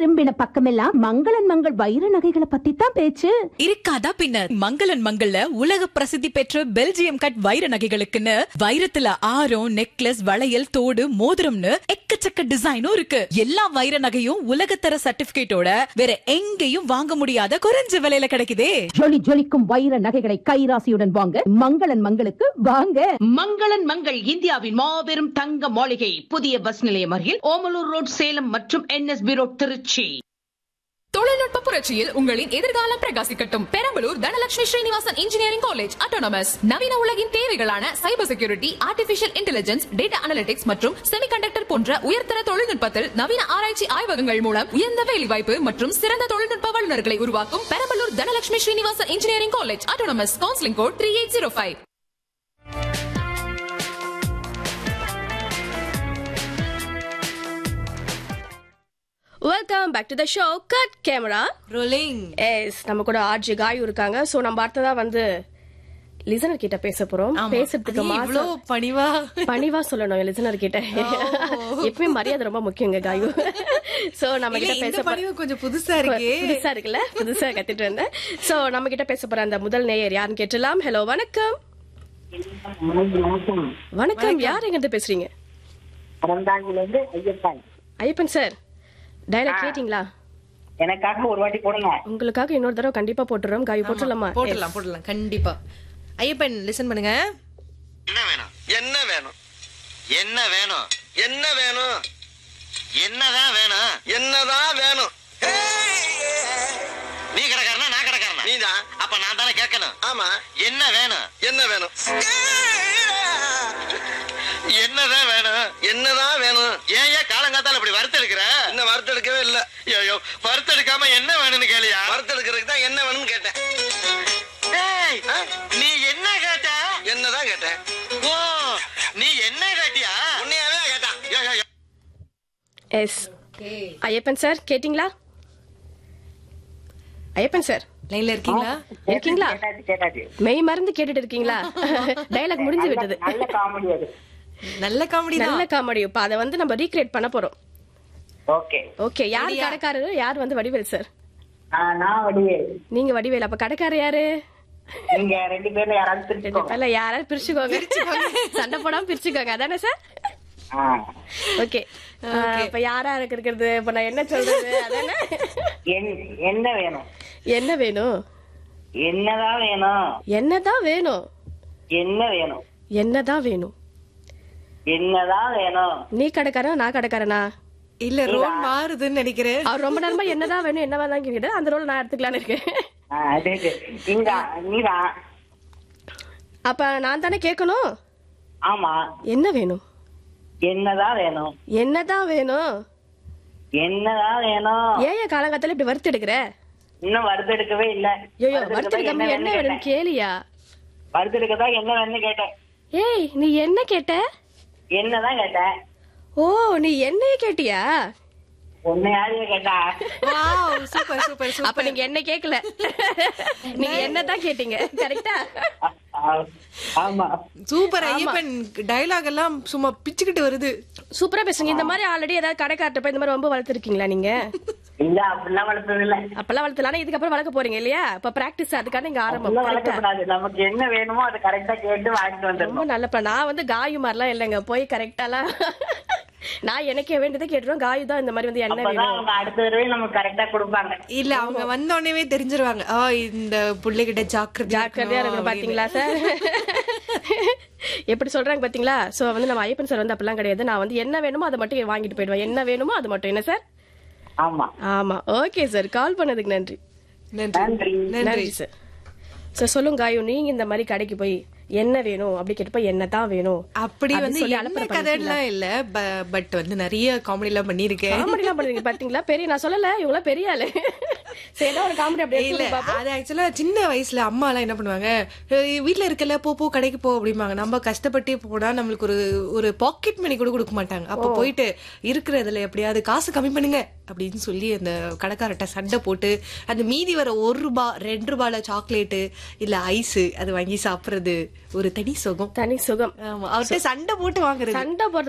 திரும்பின பக்கமெல்லாம் மங்களன் மங்கள் வைர நகைகளை பத்தி தான் பேச்சு இருக்காதா பின்ன மங்களன் மங்கள்ல உலக பிரசித்தி பெற்ற பெல்ஜியம் கட் வைர நகைகளுக்குன்னு வைரத்துல ஆரம் நெக்லஸ் வளையல் தோடு மோதிரம்னு எக்கச்சக்க டிசைனும் இருக்கு எல்லா வைர நகையும் உலகத்தர சர்டிபிகேட்டோட வேற எங்கேயும் வாங்க முடியாத குறைஞ்ச விலையில கிடைக்குதே ஜொலி ஜொலிக்கும் வைர நகைகளை கைராசியுடன் வாங்க மங்களன் மங்களுக்கு வாங்க மங்களன் மங்கள் இந்தியாவின் மாபெரும் தங்க மாளிகை புதிய பஸ் நிலையம் அருகில் ஓமலூர் ரோட் சேலம் மற்றும் என்எஸ்பி ரோட் திருச்சி தொழில்நுட்ப புரட்சியில் உங்களின் எதிர்காலம் பிரகாசிக்கட்டும் Perambalur Dhanalakshmi Srinivasan engineering college autonomous நவீன உலகின் தேவைகளான cyber security artificial intelligence data analytics மற்றும் செமிகண்டக்டர் போன்ற உயர்தர தொழில்நுட்பத்தில் நவீன ஆராய்ச்சி ஆய்வகங்கள் மூலம் உயர்ந்த வேலைவாய்ப்பு மற்றும் சிறந்த தொழில்நுட்ப வல்லுநர்களை உருவாக்கும் Perambalur Dhanalakshmi Srinivasan engineering college autonomous counselling code three eight zero five welcome back to the show cut camera rolling yes நம்ம கூட ஆர்ஜி காயு இருக்காங்க சோ நம்ம அடுத்ததா வந்து லிசனர் கிட்ட பேச போறோம் பேசுறதுக்கு இவ்ளோ மாசம் பணிவா பணிவா சொல்லணும் லிசனர் கிட்ட எப்பவுமே மரியாதை ரொம்ப முக்கியங்க காயு சோ நம்ம கிட்ட பேச போற- பணிவு கொஞ்சம் புதுசா இருக்கே புதுசா இருக்குல்ல புதுசா கத்துட்டு இருந்தேன் சோ நம்ம கிட்ட பேச போற அந்த முதல் நேயர் யாருன்னு கேட்டலாம் ஹலோ வணக்கம் வணக்கம் யார் எங்க இருந்து பேசுறீங்க அறந்தாங்கிலிருந்து ஐயப்பன் ஐயப்பன் சார் டயலாக் கேட்டீங்களா எனக்காக ஒரு வாட்டி போடுங்க உங்களுக்காக இன்னொரு தடவை கண்டிப்பா போட்டுறோம் காயு போட்டுடலாமா போடலாம் போடலாம் கண்டிப்பா ஐயப்பன் லிசன் பண்ணுங்க என்ன வேணும் என்ன வேணும் என்ன வேணும் என்ன வேணும் என்னதான் வேணும் என்னதான் வேணும் நீ கடைக்காரனா நான் கடைக்காரனா நீதான் அப்ப நான் தானே கேட்கணும் ஆமா என்ன வேணும் என்ன வேணும் என்னதான் வேணும் என்னதான் வேணும் ஏன் ஏன் காலங்காத்தால இப்படி வறுத்தெடுக்கிற இன்னும் வறுத்தெடுக்கவே இல்ல ஐயோ வறுத்தெடுக்காம என்ன வேணும்னு கேளியா வறுத்தெடுக்கிறதுக்கு தான் என்ன வேணும்னு கேட்டேன் ஏய், நீ என்ன கேட்ட என்னதான் கேட்டேன் ஓ நீ என்ன கேட்டியா உன்னையாவே கேட்டான் யோ, யோ, யோ. எஸ் ஐயப்பன் சார் கேட்டிங்களா ஐயப்பன் சார் லைன்ல இருக்கீங்களா இருக்கீங்களா கேட்டாச்சு கேட்டாச்சு மெய் மறந்து கேட்டுட்டு இருக்கீங்களா டைலாக் முடிஞ்சு விட்டது நல்ல காமெடி அது நல்ல காமெடி நல்ல காமெடி இப்ப அதை வந்து நம்ம ரீக்ரியேட் பண்ண போறோம் ஓகே ஓகே யார் கடைக்காரரு யார் வந்து வடிவேல் சார் நான் வடிவே நீங்க வடிவேல் அப்ப கடைக்காரர் யாரு நீங்க ரெண்டு பேர்ல யாராவது ரெண்டு பிரிச்சுக்கோங்க பேர்ல யாராவது பிரிச்சுக்கோங்க சண்டை போடாம பிரிச்சுக்கோங்க அதானே சார் ஆ. ஓகே இப்ப யாரா இருக்கிறது இப்ப நான் என்ன சொல்றது அதானே என்- என்ன வேணும் என்ன வேணும் என்னதான் வேணும் என்னதான் வேணும் என்ன வேணும் என்னதான் வேணும் என்னதான் வேணும் நீ கடைக்காரன் நான் கடைக்காரனா இல்ல ரோல் மாறுதுன்னு நினைக்கிறேன் அவர் ரொம்ப நேரமா என்னதான் வேணும் என்னவா தான் கேக்குது அந்த ரோல் நான் எடுத்துக்கலாம்னு இருக்கேன் ஆ, அது இது. நீதான் நீதான் அப்ப நான் தானே கேட்கணும் ஆமா என்ன வேணும் என்னதான் வேணும் என்னதான் வேணும் என்னதான் வேணும் ஏன் என் காலங்காத்தால இப்படி வறுத்து எடுக்கிற இன்னும் வறுத்தெடுக்கவே இல்ல ஐயோ வறுத்தெடுக்கதான் வறுத்து என்ன வேணும்னு வேணும் கேட்டேன். கேளியா வறுத்தெடுக்கதான் என்ன வேணும்னு கேட்டேன் ஏய் நீ என்ன கேட்ட என்னதான் கேட்டேன் ஓ நீ என்னைய கேட்டியா உன்னை யாரையும் கேட்டா வாவ் சூப்பர் சூப்பர் அப்ப சூப்பர் நீங்க என்ன கேக்கல நீங்க என்னதான் கேட்டீங்க கரெக்டா ஆ, ஆ, ஆமா சூப்பர் ஐயப்பன் டயலாக் எல்லாம் சும்மா பிச்சுக்கிட்டு வருது சூப்பரா பேசுங்க இந்த மாதிரி ஆல்ரெடி ஏதாவது கடைக்கார்ட்ட போய் இந்த மாதிரி ரொம்ப வளர்த்துருக்கீங்களா நீங்க இல்ல அப்படிலாம் வளர்த்தது இல்ல அப்பெல்லாம் வளர்த்தல ஆனா இதுக்கப்புறம் வளர்க்க போறீங்க இல்லையா இப்ப பிராக்டிஸ் அதுக்கான இங்க ஆரம்பம் அப்படிலாம் கரெக்டா வளர்க்கக்கூடாது நமக்கு என்ன வேணுமோ அதை கரெக்டா கேட்டு வாங்கிட்டு ரொம்ப வந்துடணும் நல்ல plan. நான் வந்து காயு மாதிரிலாம் இல்லைங்க போய் கரெக்டாலாம் நான் எனக்கு வேண்டியதை கேட்டுருவேன் காயு தான் இந்த மாதிரி வந்து என்ன அப்பதான் வேணும் அவங்க அடுத்த தடவை நமக்கு கரெக்டா கொடுப்பாங்க இல்ல அவங்க வந்த உடனே தெரிஞ்சிருவாங்க ஆ இந்த புள்ளைகிட்ட ஜாக்கிரதை ஜாக்கிரதையா இருக்கணும் பாத்தீங்களா சார் எப்படி சொல்றாங்க பாத்தீங்களா சோ வந்து நம்ம ஐயப்பன் சார் வந்து அப்படிலாம் கிடையாது நான் வந்து என்ன வேணுமோ அதை மட்டும் வாங்கிட்டு போயிடுவேன் என்ன வேணுமோ அது மட்டும் என்ன சார் ஆமா ஆமா ஓகே சார் கால் பண்ணதுக்கு நன்றி நன்றி நன்றி நன்றி சார் சார் சொல்லுங்க காயு நீங்க இந்த மாதிரி கடைக்கு போய் என்ன வேணும் அப்படி கேட்டப்ப என்ன தான் வேணும் அப்படி அப்படின்னு வந்து சொல்லி என்ன அலப்பறை கதைலாம் இல்ல பட் வந்து நிறைய காமெடி எல்லாம் பண்ணிருக்கேன் காமெடி எல்லாம் பண்ணுவீங்க பாத்தீங்களா பெரிய நான் சொல்லல இவங்களா பெரிய ஆளு சரி ஏதாவது ஒரு காமெடி அப்படியே இல்ல எடுத்து பாப்போம் அது ஆக்சுவலா சின்ன வயசுல அம்மா எல்லாம் என்ன பண்ணுவாங்க "ஏய், வீட்ல இருக்கல போ போ கடைக்கு போ அப்படிம்பாங்க நம்ம கஷ்டப்பட்டு போனா நம்மளுக்கு ஒரு ஒரு பாக்கெட் மணி கூட கொடுக்க மாட்டாங்க அப்ப போயிட்டு இருக்கிறதுல எப்படியாவது காசு கம்மி பண்ணுங்க அப்படின்னு சொல்லி அந்த கடைக்காரட்ட சண்டை போட்டு அந்த மீதி வர ஒரு ரூபா ரெண்டு ரூபால சாக்லேட்டு இல்ல ஐஸ் அது வாங்கி சாப்பிடுறது ஒரு தனி சுகம் தனி சுகம் ஆமா அவர்கிட்ட சண்டை போட்டு வாங்குறது சண்டை போடுறது